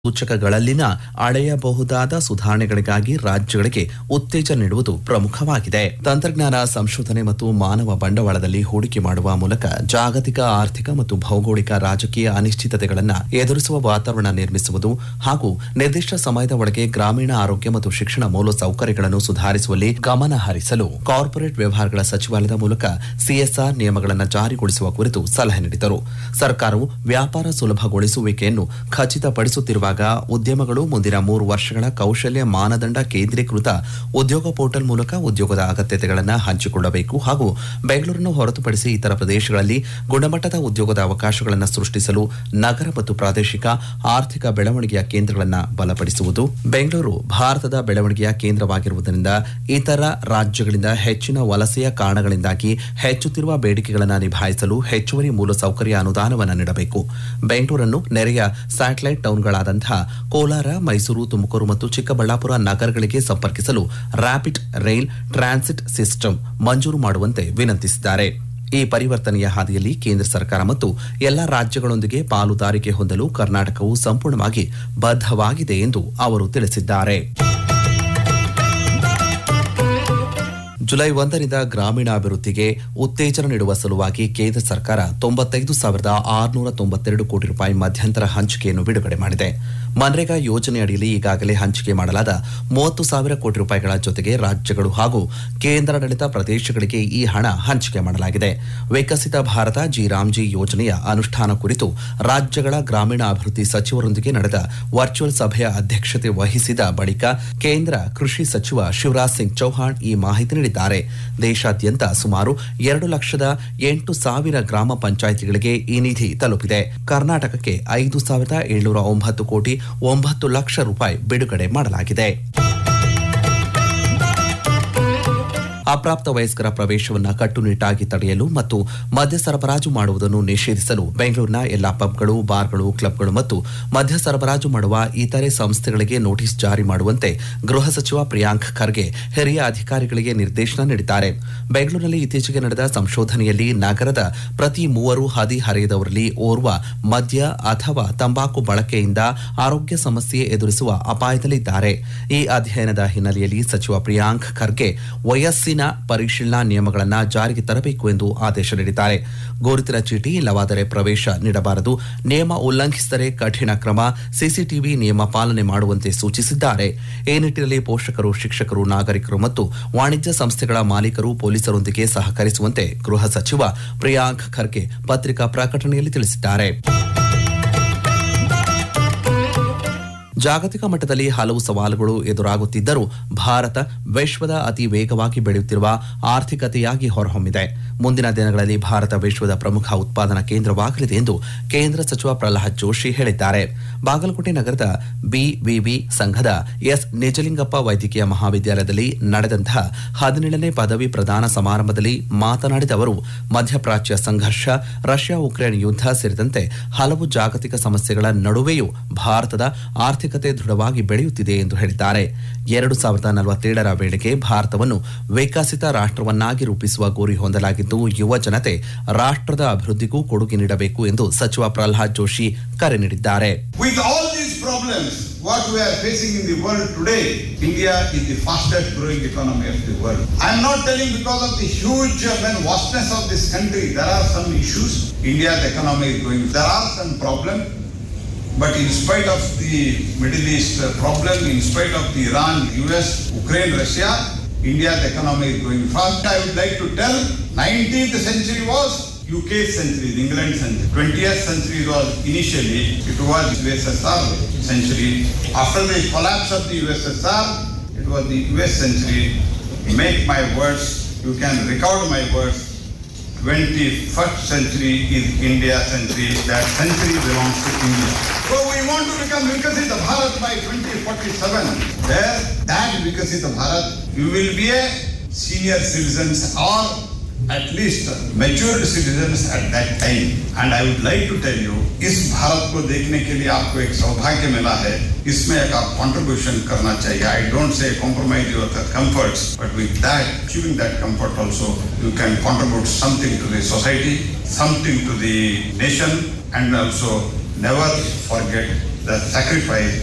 ಸೂಚಕಗಳಲ್ಲಿನ ಅಳೆಯಬಹುದಾದ ಸುಧಾರಣೆಗಳಿಗಾಗಿ ರಾಜ್ಯಗಳಿಗೆ ಉತ್ತೇಜನ ನೀಡುವುದು ಪ್ರಮುಖವಾಗಿದೆ ತಂತ್ರಜ್ಞಾನ ಸಂಶೋಧನೆ ಮತ್ತು ಮಾನವ ಬಂಡವಾಳದಲ್ಲಿ ಹೂಡಿಕೆ ಮಾಡುವ ಮೂಲಕ ಜಾಗತಿಕ ಆರ್ಥಿಕ ಮತ್ತು ಭೌಗೋಳಿಕ ರಾಜಕೀಯ ಅನಿಶ್ಚಿತತೆಗಳನ್ನು ಎದುರಿಸುವ ವಾತಾವರಣ ನಿರ್ಮಿಸುವುದು ಹಾಗೂ ನಿರ್ದಿಷ್ಟ ಸಮಯದ ಒಳಗೆ ಗ್ರಾಮೀಣ ಆರೋಗ್ಯ ಮತ್ತು ಶಿಕ್ಷಣ ಮೂಲಸೌಕರ್ಯಗಳನ್ನು ಸುಧಾರಿಸುವಲ್ಲಿ ಗಮನ ಹರಿಸಲು ಕಾರ್ಪೊರೇಟ್ ವ್ಯವಹಾರಗಳ ಸಚಿವಾಲಯದ ಮೂಲಕ ಸಿಎಸ್ಆರ್ ನಿಯಮಗಳನ್ನು ಜಾರಿಗೊಳಿಸುವ ಕುರಿತು ಸಲಹೆ ನೀಡಿದರು ಸರ್ಕಾರವು ವ್ಯಾಪಾರ ಸುಲಭಗೊಳಿಸುವಿಕೆಯನ್ನು ಖಚಿತಪಡಿಸುತ್ತಿರುವಾಗ ಉದ್ಯಮಗಳು ಮುಂದಿನ ಮೂರು ವರ್ಷಗಳ ಕೌಶಲ್ಯ ಮಾನದಂಡ ಕೇಂದ್ರೀಕೃತ ಉದ್ಯೋಗ ಪೋರ್ಟಲ್ ಮೂಲಕ ಉದ್ಯೋಗದ ಅಗತ್ಯತೆಗಳನ್ನು ಹಂಚಿಕೊಳ್ಳಬೇಕು ಹಾಗೂ ಬೆಂಗಳೂರನ್ನು ಹೊರತುಪಡಿಸಿ ಇತರ ಪ್ರದೇಶಗಳಲ್ಲಿ ಗುಣಮಟ್ಟದ ಉದ್ಯೋಗದ ಅವಕಾಶಗಳನ್ನು ಸೃಷ್ಟಿಸಲು ನಗರ ಮತ್ತು ಪ್ರಾದೇಶಿಕ ಆರ್ಥಿಕ ಬೆಳವಣಿಗೆಯ ಕೇಂದ್ರಗಳನ್ನು ಬಲಪಡಿಸುವುದು ಬೆಂಗಳೂರು ಭಾರತದ ಬೆಳವಣಿಗೆಯ ಕೇಂದ್ರವಾಗಿರುವುದರಿಂದ ಇತರ ರಾಜ್ಯಗಳಿಂದ ಹೆಚ್ಚಿನ ವಲಸೆಯ ಕಾರಣಗಳಿಂದಾಗಿ ಹೆಚ್ಚುತ್ತಿರುವ ಬೇಡಿಕೆಗಳನ್ನು ನಿಭಾಯಿಸಲು ಹೆಚ್ಚುವರಿ ಮೂಲಸೌಕರ್ಯ ಅನುದಾನವನ್ನು ನೀಡಬೇಕು ಬೆಂಗಳೂರನ್ನು ನೆರೆಯ ಸ್ಯಾಟಲೈಟ್ ಟೌನ್ಗಳಾದಂತಹ ಕೋಲಾರ ಮೈಸೂರು ತುಮಕೂರು ಮತ್ತು ಚಿಕ್ಕಬಳ್ಳಾಪುರ ನಗರಗಳಿಗೆ ಸಂಪರ್ಕಿಸಲು ರ್ಯಾಪಿಡ್ ರೈಲ್ ಟ್ರಾನ್ಸಿಟ್ ಸಿಸ್ಟಮ್ ಮಂಜೂರು ಮಾಡುವಂತೆ ವಿನಂತಿಸಿದ್ದಾರೆ ಈ ಪರಿವರ್ತನೆಯ ಹಾದಿಯಲ್ಲಿ ಕೇಂದ್ರ ಸರ್ಕಾರ ಮತ್ತು ಎಲ್ಲಾ ರಾಜ್ಯಗಳೊಂದಿಗೆ ಪಾಲುದಾರಿಕೆ ಹೊಂದಲು ಕರ್ನಾಟಕವು ಸಂಪೂರ್ಣವಾಗಿ ಬದ್ಧವಾಗಿದೆ ಎಂದು ಅವರು ತಿಳಿಸಿದ್ದಾರೆ ಜುಲೈ ಒಂದರಿಂದ ಗ್ರಾಮೀಣಾಭಿವೃದ್ಧಿಗೆ ಉತ್ತೇಜನ ನೀಡುವ ಸಲುವಾಗಿ ಕೇಂದ್ರ ಸರ್ಕಾರ ತೊಂಬತ್ತೈದು ಸಾವಿರದ ಆರುನೂರ ತೊಂಬತ್ತೆರಡು ಕೋಟಿ ರೂಪಾಯಿ ಮಧ್ಯಂತರ ಹಂಚಿಕೆಯನ್ನು ಬಿಡುಗಡೆ ಮಾಡಿದೆ ಮನ್ರೇಗಾ ಯೋಜನೆ ಅಡಿಯಲ್ಲಿ ಈಗಾಗಲೇ ಹಂಚಿಕೆ ಮಾಡಲಾದ ಮೂವತ್ತು ಸಾವಿರ ಕೋಟಿ ರೂಪಾಯಿಗಳ ಜೊತೆಗೆ ರಾಜ್ಯಗಳು ಹಾಗೂ ಕೇಂದ್ರಾಡಳಿತ ಪ್ರದೇಶಗಳಿಗೆ ಈ ಹಣ ಹಂಚಿಕೆ ಮಾಡಲಾಗಿದೆ ವಿಕಸಿತ ಭಾರತ ಜಿ ರಾಮ್ಜಿ ಯೋಜನೆಯ ಅನುಷ್ಠಾನ ಕುರಿತು ರಾಜ್ಯಗಳ ಗ್ರಾಮೀಣಾಭಿವೃದ್ಧಿ ಸಚಿವರೊಂದಿಗೆ ನಡೆದ ವರ್ಚುವಲ್ ಸಭೆಯ ಅಧ್ಯಕ್ಷತೆ ವಹಿಸಿದ ಬಳಿಕ ಕೇಂದ್ರ ಕೃಷಿ ಸಚಿವ ಶಿವರಾಜ್ ಸಿಂಗ್ ಚೌಹಾಣ್ ಈ ಮಾಹಿತಿ ನೀಡಿದ್ದಾರೆ ದೇಶಾದ್ಯಂತ ಸುಮಾರು ಎರಡು ಲಕ್ಷದ ಎಂಟು ಸಾವಿರ ಗ್ರಾಮ ಪಂಚಾಯಿತಿಗಳಿಗೆ ಈ ನಿಧಿ ತಲುಪಿದೆ ಕರ್ನಾಟಕಕ್ಕೆ ಐದು ಸಾವಿರದ ಏಳ್ನೂರ ಒಂಬತ್ತು ಕೋಟಿ ಒಂಬತ್ತು ಲಕ್ಷ ರೂಪಾಯಿ ಬಿಡುಗಡೆ ಮಾಡಲಾಗಿದೆ ಅಪ್ರಾಪ್ತ ವಯಸ್ಕರ ಪ್ರವೇಶವನ್ನು ಕಟ್ಟುನಿಟ್ಟಾಗಿ ತಡೆಯಲು ಮತ್ತು ಮದ್ಯ ಸರಬರಾಜು ಮಾಡುವುದನ್ನು ನಿಷೇಧಿಸಲು ಬೆಂಗಳೂರಿನ ಎಲ್ಲಾ ಪಬ್ಗಳು ಬಾರ್ಗಳು ಕ್ಲಬ್ಗಳು ಮತ್ತು ಮದ್ಯ ಸರಬರಾಜು ಮಾಡುವ ಇತರೆ ಸಂಸ್ಥೆಗಳಿಗೆ ನೋಟಿಸ್ ಜಾರಿ ಮಾಡುವಂತೆ ಗೃಹ ಸಚಿವ ಪ್ರಿಯಾಂಕ್ ಖರ್ಗೆ ಹಿರಿಯ ಅಧಿಕಾರಿಗಳಿಗೆ ನಿರ್ದೇಶನ ನೀಡಿದ್ದಾರೆ ಬೆಂಗಳೂರಿನಲ್ಲಿ ಇತ್ತೀಚೆಗೆ ನಡೆದ ಸಂಶೋಧನೆಯಲ್ಲಿ ನಗರದ ಪ್ರತಿ ಮೂವರು ಹದಿಹರೆಯದವರಲ್ಲಿ ಓರ್ವ ಮದ್ಯ ಅಥವಾ ತಂಬಾಕು ಬಳಕೆಯಿಂದ ಆರೋಗ್ಯ ಸಮಸ್ಯೆ ಎದುರಿಸುವ ಅಪಾಯದಲ್ಲಿದ್ದಾರೆ ಈ ಅಧ್ಯಯನದ ಹಿನ್ನೆಲೆಯಲ್ಲಿ ಸಚಿವ ಪ್ರಿಯಾಂಕ್ ಖರ್ಗೆ ವಯಸ್ಸಿನ ಪರಿಶೀಲನಾ ನಿಯಮಗಳನ್ನು ಜಾರಿಗೆ ತರಬೇಕು ಎಂದು ಆದೇಶ ನೀಡಿದ್ದಾರೆ ಗುರುತಿನ ಚೀಟಿ ಇಲ್ಲವಾದರೆ ಪ್ರವೇಶ ನೀಡಬಾರದು ನಿಯಮ ಉಲ್ಲಂಘಿಸಿದರೆ ಕಠಿಣ ಕ್ರಮ ಸಿಸಿಟಿವಿ ನಿಯಮ ಪಾಲನೆ ಮಾಡುವಂತೆ ಸೂಚಿಸಿದ್ದಾರೆ ಈ ನಿಟ್ಟಿನಲ್ಲಿ ಪೋಷಕರು ಶಿಕ್ಷಕರು ನಾಗರಿಕರು ಮತ್ತು ವಾಣಿಜ್ಯ ಸಂಸ್ಥೆಗಳ ಮಾಲೀಕರು ಪೊಲೀಸರೊಂದಿಗೆ ಸಹಕರಿಸುವಂತೆ ಗೃಹ ಸಚಿವ ಪ್ರಿಯಾಂಕ್ ಖರ್ಗೆ ಪತ್ರಿಕಾ ಪ್ರಕಟಣೆಯಲ್ಲಿ ತಿಳಿಸಿದ್ದಾರೆ ಜಾಗತಿಕ ಮಟ್ಟದಲ್ಲಿ ಹಲವು ಸವಾಲುಗಳು ಎದುರಾಗುತ್ತಿದ್ದರೂ ಭಾರತ ವಿಶ್ವದ ಅತಿ ವೇಗವಾಗಿ ಬೆಳೆಯುತ್ತಿರುವ ಆರ್ಥಿಕತೆಯಾಗಿ ಹೊರಹೊಮ್ಮಿದೆ ಮುಂದಿನ ದಿನಗಳಲ್ಲಿ ಭಾರತ ವಿಶ್ವದ ಪ್ರಮುಖ ಉತ್ಪಾದನಾ ಕೇಂದ್ರವಾಗಲಿದೆ ಎಂದು ಕೇಂದ್ರ ಸಚಿವ ಪ್ರಹ್ಲಾದ್ ಜೋಶಿ ಹೇಳಿದ್ದಾರೆ ಬಾಗಲಕೋಟೆ ನಗರದ ಬಿವಿವಿ ಸಂಘದ ಎಸ್ ನಿಜಲಿಂಗಪ್ಪ ವೈದ್ಯಕೀಯ ಮಹಾವಿದ್ಯಾಲಯದಲ್ಲಿ ನಡೆದಂತಹ ಹದಿನೇಳನೇ ಪದವಿ ಪ್ರದಾನ ಸಮಾರಂಭದಲ್ಲಿ ಮಾತನಾಡಿದ ಅವರು ಮಧ್ಯಪ್ರಾಚ್ಯ ಸಂಘರ್ಷ ರಷ್ಯಾ ಉಕ್ರೇನ್ ಯುದ್ಧ ಸೇರಿದಂತೆ ಹಲವು ಜಾಗತಿಕ ಸಮಸ್ಯೆಗಳ ನಡುವೆಯೂ ಭಾರತದ ಆರ್ಥಿಕತೆ ದೃಢವಾಗಿ ಬೆಳೆಯುತ್ತಿದೆ ಎಂದು ಹೇಳಿದ್ದಾರೆ ಎರಡು ಸಾವಿರದ ನಲವತ್ತೇಳರ ವೇಳೆಗೆ ಭಾರತವನ್ನು ವಿಕಸಿತ ರಾಷ್ಟ್ರವನ್ನಾಗಿ ರೂಪಿಸುವ ಗುರಿ ಹೊಂದಲಾಗಿದ್ದು ಯುವ ಜನತೆ ರಾಷ್ಟ್ರದ ಅಭಿವೃದ್ಧಿಗೂ ಕೊಡುಗೆ ನೀಡಬೇಕು ಎಂದು ಸಚಿವ ಪ್ರಹ್ಲಾದ್ ಜೋಶಿ ಕರೆ ನೀಡಿದ್ದಾರೆ With all these problems, what we are facing in the world today, India is the fastest growing economy of the world. I am not telling because of the huge uh, and vastness of this country, there are some issues. India's economy is going, there are some problems. But in spite of the Middle East uh, problem, in spite of the Iran, US, Ukraine, Russia, India's economy is going fast. I would like to tell, 19th century was UK century, the England century. 20th century was initially, it was USSR century. After the collapse of the USSR, it was the US century. Make my words, you can record my words. 21st century is India century. That century belongs to India. So we want to become Vikasita Bharat by 2047. There, that Vikasita Bharat, you will be a senior citizens or at least matured citizens at that time. And I would like to tell you, इस भारत को देखने के लिए आपको एक सौभाग्य मिला है इसमें एक आप कंट्रीब्यूशन करना चाहिए I don't say compromise your comforts but with that achieving that comfort also you can contribute something to the society something to the nation and also never forget the sacrifice